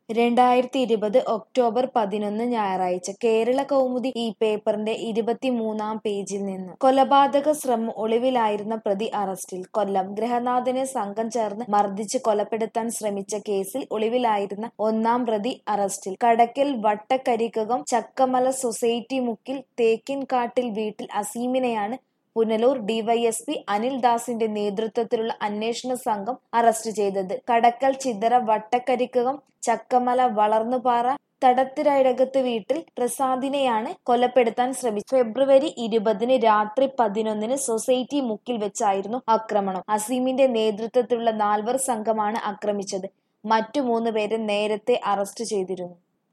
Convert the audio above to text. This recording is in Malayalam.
രണ്ടായിരത്തി ഇരുപത് ഒക്ടോബർ പതിനൊന്ന് ഞായറാഴ്ച കേരള കൗമുദി ഈ പേപ്പറിന്റെ ഇരുപത്തിമൂന്നാം പേജിൽ നിന്ന് കൊലപാതക ശ്രമം ഒളിവിലായിരുന്ന പ്രതി അറസ്റ്റിൽ കൊല്ലം ഗൃഹനാഥനെ സംഘം ചേർന്ന് മർദ്ദിച്ച് കൊലപ്പെടുത്താൻ ശ്രമിച്ച കേസിൽ ഒളിവിലായിരുന്ന ഒന്നാം പ്രതി അറസ്റ്റിൽ കടക്കൽ വട്ടക്കരിക്കകം ചക്കമല സൊസൈറ്റി മുക്കിൽ തേക്കിൻകാട്ടിൽ വീട്ടിൽ അസീമിനെയാണ് പുനലൂർ ഡിവൈഎസ്പി അനിൽ ദാസിന്റെ നേതൃത്വത്തിലുള്ള അന്വേഷണ സംഘം അറസ്റ്റ് ചെയ്തത് കടക്കൽ ചിതറ വട്ടക്കരിക്കകം ചക്കമല വളർന്നുപാറ തടത്തിരടകത്ത് വീട്ടിൽ പ്രസാദിനെയാണ് കൊലപ്പെടുത്താൻ ശ്രമിച്ചത് ഫെബ്രുവരി ഇരുപതിന് രാത്രി പതിനൊന്നിന് സൊസൈറ്റി മുക്കിൽ വെച്ചായിരുന്നു ആക്രമണം അസീമിന്റെ നേതൃത്വത്തിലുള്ള നാൽവർ സംഘമാണ് ആക്രമിച്ചത് മറ്റു മൂന്ന് പേരെ നേരത്തെ അറസ്റ്റ് ചെയ്തിരുന്നു